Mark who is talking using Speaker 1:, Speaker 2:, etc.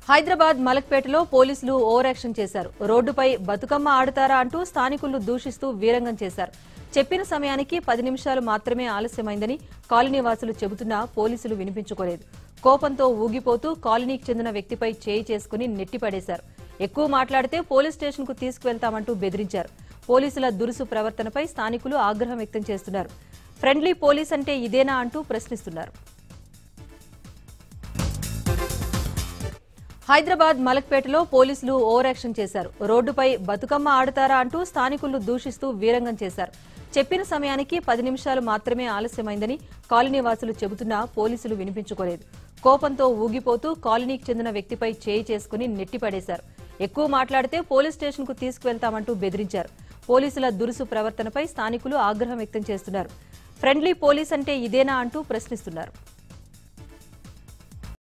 Speaker 1: హైదరాబాద్ మలక్పేటలో పోలీసులు over action చేశారు రోడ్డుపై బతుకమ్మ ఆడతారా అంటూ స్థానికులు దూషిస్తూ వీరంగం చేశారు చెప్పిన సమయానికి పది నిమిషాలు మాత్రమే ఆలస్యమైందని కాలనీ వాసులు చెబుతున్నా పోలీసులు వినిపించుకోలేదు కోపంతో ఊగిపోతూ కాలనీకి చెందిన వ్యక్తిపై చేయి చేసుకుని నెట్టిపడేశారు ఎక్కువ మాట్లాడితే పోలీస్ స్టేషన్కు తీసుకువెళ్తామంటూ బెదిరించారు పోలీసుల దురుసు ప్రవర్తనపై స్థానికులు ఆగ్రహం వ్యక్తం చేస్తున్నారు ఫ్రెండ్లీ పోలీస్ అంటే ఇదేనా అంటూ ప్రశ్నిస్తున్నారు హైదరాబాద్ మలక్పేటలో పోలీసులు ఓవర్ యాక్షన్ చేశారు రోడ్డుపై బతుకమ్మ ఆడతారా అంటూ స్థానికులు దూషిస్తూ వీరంగం చేశారు చెప్పిన సమయానికి పది నిమిషాలు మాత్రమే ఆలస్యమైందని కాలనీ వాసులు చెబుతున్నా పోలీసులు వినిపించుకోలేదు కోపంతో ఊగిపోతూ కాలనీకి చెందిన వ్యక్తిపై చేయి చేసుకుని నెట్టిపడేశారు ఎక్కువ మాట్లాడితే పోలీస్ స్టేషన్కు తీసుకువెళ్తామంటూ బెదిరించారు పోలీసుల దురుసు ప్రవర్తనపై స్థానికులు ఆగ్రహం వ్యక్తం చేస్తున్నారు ఫ్రెండ్లీ పోలీస్ అంటే ఇదేనా అంటూ ప్రశ్నిస్తున్నారు